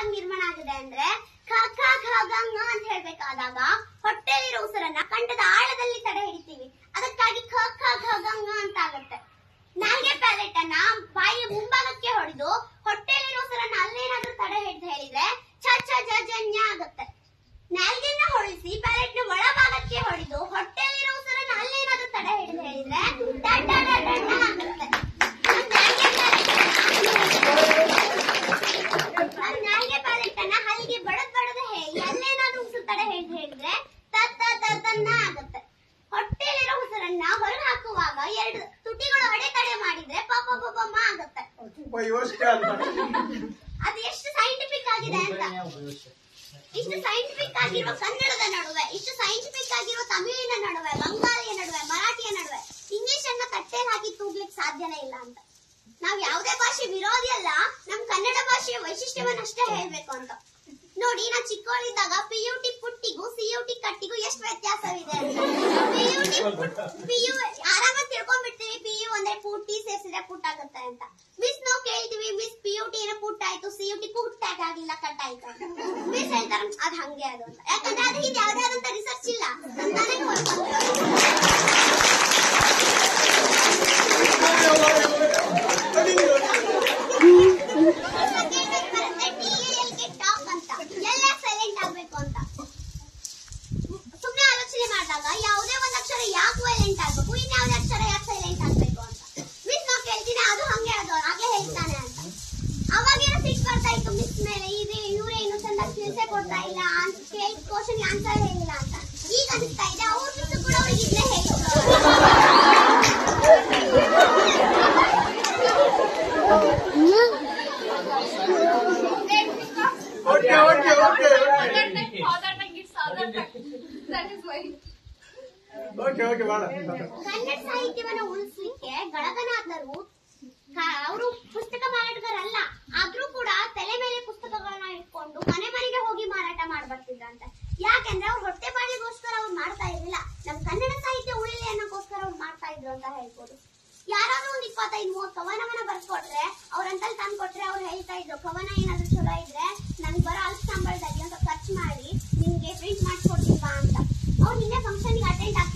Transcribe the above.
ಯಾವಾಗ ನಿರ್ಮಾಣ ಆಗಿದೆ ಅಂದ್ರೆ ಖ ಖ ಖ ಗ ಂಗ ಅಂತ ಹೇಳ್ಬೇಕಾದಾಗ ಹೊಟ್ಟೆಲಿರೋ ಉಸಿರನ್ನ ಕಂಠದ ಆಳದಲ್ಲಿ ತಡೆ ಹಿಡಿತೀವಿ ಅದಕ್ಕಾಗಿ ಖ ಖ ಖ ಗ ಂಗ ಅಂತ ಆಗುತ್ತೆ ನಾಲ್ಗೆ ಪ್ಯಾಲೆಟ್ ಅನ್ನ ಬಾಯಿಯ ಮುಂಭಾಗಕ್ಕೆ ಹೊಡೆದು ಹೊಟ್ಟೆಲಿರೋ ಉಸಿರನ್ನ ಅಲ್ಲೇನಾದ್ರೂ ತಡೆ ಹಿಡಿದು ಹೇಳಿದ್ರೆ ಛ ಛ ಜ ಜ ಞ ಆಗುತ್ತೆ ನಾಲ್ಗೆನ ಹೊಳಿಸಿ ಪ್ಯಾಲೆಟ್ ನ ಒಳಭಾಗಕ್ಕೆ ಹೊಡೆದು ಹೊಟ್ಟೆಲಿರೋ ಉಸಿರನ್ನ ಅಲ್ಲೇನಾದ್ರೂ ತಡೆ ಹಿಡಿದು ಹೇಳಿದ್ರೆ ಡ ಡ ಡ ಡ ಡ ಆಗುತ್ತೆ ನಾನ್ ನಾಲ್ಗೆ ನಾನ್ ನಾಲ್ಗೆ ಪ್ಯಾಲೆಟ್ ಅನ್ನ ಹಲ್ಲಿಗೆ ಬಡದ್ ಬಡದ ಹೇಳಿ ಅಲ್ಲೇನಾದ್ರೂ ಉಸಿರು ತಡೆ ಹಿಡಿದು ಹೇಳಿದ್ರೆ ತ ತ ತ ತನ್ನ ಆಗುತ್ತೆ ಹೊಟ್ಟೆಲಿರೋ ಉಸಿರನ್ನ ಹೊರಗೆ ಹಾಕುವಾಗ ಎರಡು ತುಟಿಗಳು ಅಡೆತಡೆ ಮಾಡಿದ್ರೆ ಪಾಪ ಪಾಪ ಮ ಆಗುತ್ತೆ ಯೋಚನೆ ಅಂತ ಅದು ಎಷ್ಟು ಸೈಂಟಿಫಿಕ್ ಆಗಿದೆ ಅಂತ ಇಷ್ಟು ಸೈಂಟಿಫಿಕ್ ಆಗಿರುವ ಕನ್ನಡದ ನಡುವೆ ಇಷ್ಟು ಸೈಂಟಿಫಿಕ್ ಆಗಿರುವ ತಮಿಳಿನ ನಡುವೆ ಬಂಗಾಳಿಯ ನಡುವೆ ಮರಾಠಿಯ ನಡುವೆ ಇಂಗ್ಲಿಷ್ ಅನ್ನ ತಟ್ಟೆಲ್ ಹಾಕಿ ತೂಗ್ಲಿಕ್ಕೆ ಸಾಧ್ಯನೇ ಇಲ್ಲ ಅಂತ ನಾವ್ ಯಾವುದೇ ಭಾಷೆ ವಿರೋಧಿ ಅಲ್ಲ ನಮ್ ಕನ್ನಡ ಭಾಷೆಯ ವೈಶಿಷ್ಟ್ಯವನ್ನಷ್ಟೇ ಹೇಳ್ಬೇಕು ಅಂತ ನೋಡಿ ನಾ ಚಿಕ್ಕವಳಿದ್ದಾಗ ಪಿ ಯು ಟಿ ಪುಟ್ಟಿಗೂ ಸಿ ಯು ಟಿ ಕಟ್ಟಿಗೂ ಎಷ್ಟು ವ್ಯತ್ಯಾಸವಿದೆ P U T P U ಆರಾಮಾಗಿ ತಿಳ್ಕೊಂಡ್ಬಿಡ್ತೀವಿ ಪಿ ಯು ಅಂದ್ರೆ ಪುಟ್ಟಿ ಸೇರಿಸಿದ್ರೆ ಪುಟ್ ಆಗುತ್ತೆ ಅಂತ ಮಿಸ್ ನಾವು ಕೇಳ್ತೀವಿ ಮಿಸ್ ಪಿ ಯು ಟಿ ಏನೋ ಪುಟ್ ಆಯ್ತು C U T put tag ಆಗಿಲ್ಲ ಕಟ್ ಆಯ್ತು ಅಂತ ಮಿಸ್ ಹೇಳ್ತಾರೆ ಅದ್ ಹಂಗೆ ಅದು ಅಂತ ಯಾಕಂದ್ರೆ ಅದು ಹಿಂದೆ ಯಾವ್ದೇ ಆದಂತ ರಿಸರ್ಚ್ ಇಲ್ಲ ತಂತಾನೆ ಹೊರಗೆ ಟಾಪ್ ಅಂತ ಎಲ್ಲ ಸೈಲೆಂಟ್ ಆಗ್ಬೇಕು ಅಂತ ಸುಮ್ನೆ ಆಲೋಚನೆ ಮಾಡಿದಾಗ ಯಾವುದೇ ಒಂದು ಅಕ್ಷರ ಯಾಕೆ ವೈಲೆಂಟ್ ಆಗ್ಬೇಕು ಇನ್ಯಾವುದೇ ಅಕ್ಷರ ಯಾಕೆ ಸೈಲೆಂಟ್ ಆಗ್ಬೇಕು ಅಂತ ಮಿಸ್ ನಾವು ಕೇಳ್ತೀನಿ ಅದು ಹಂಗೆ ಅದು ಹಾಗೆ ಹೇಳ್ತಾನೆ ಅಂತ ಅವಾಗೇನೋ ಸಿಟ್ಟು ಬರ್ತಾ ಇತ್ತು ಮಿಸ್ ಮೇಲೆ ಇದು ಇವರೇ ಇನ್ನು ಚಂದ ತಿಳಿಸೇ ಕೊಡ್ತಾ ಇಲ್ಲ ಅಂತ ಕೇಳಿದ ಕ್ವಶನ್ ಆನ್ಸರ್ ಹೇಳಿಲ್ಲ ಅಂತ ಈಗ ಅನಿಸ್ತಾ ಇದೆ ಅವ್ರ ಮಿಸ್ ಕೂಡ ಅವ್ರಿಗೆ ಇದ್ದೇ ಹೇಳಿದ್ರು okay okay okay okay okay ಬೇಡ ಕನ್ನಡ ಸಾಹಿತ್ಯವನ್ನು ಉಳಿಸ್ಲಿಕ್ಕೆ ಗಳಗನಾಥರು ಅವರು ಪುಸ್ತಕ ಮಾರಾಟಗಾರಲ್ಲ ಆದ್ರೂ ಕೂಡ ತಲೆ ಮೇಲೆ ಪುಸ್ತಕಗಳನ್ನ ಇಟ್ಕೊಂಡು ಮನೆ ಮನೆಗೆ ಹೋಗಿ ಮಾರಾಟ ಮಾಡ್ಬರ್ತಿದ್ರಂತೆ ಯಾಕೆಂದ್ರೆ ಅವ್ರು ಹೊಟ್ಟೆ ಬಾಳಿಗೋಸ್ಕರ ಅವ್ರು ಮಾಡ್ತಾ ಇರ್ಲಿಲ್ಲ ನಮ್ ಕನ್ನಡ ಸಾಹಿತ್ಯ ಉಳಿಲಿ ಅನ್ನೋಕ್ಕೋಸ್ಕರ ಅವ್ರು ಮಾಡ್ತಾ ಇದ್ರು ಅಂತ ಹೇಳ್ಬೋದು ಯಾರಾದ್ರೂ ಒಂದ್ ಇಪ್ಪತ್ತೈದು ಮೂವತ್ತು ಕವನವನ್ನ ಬರ್ಕೊಟ್ರೆ ಅವ್ರಂತಲ್ಲಿ ತಂದು ಕೊಟ್ರೆ ಅವ್ರು ಹೇಳ್ತಾ ಇದ್ರು ಕವನ ಏನಾದ್ರು ಚಲೋ ಇದ್ರೆ ನನ್ಗೆ ಬರೋ ಅಲ್ಪ ಸಂಬಳದಲ್ಲಿ ಒಂದು ಖರ್ಚು ಮಾಡಿ ನಿಮ್ಗೆ ಪ್ರಿಂಟ್ ಮಾಡ್ಕೊಡ್ತೀವಾ ಅಂತ ಅವ್ರು ನಿನ್ನೆ ಫಂಕ್ಷನ್ಗೆ ಅಟೆಂಡ್ ಆಗ್ತಾ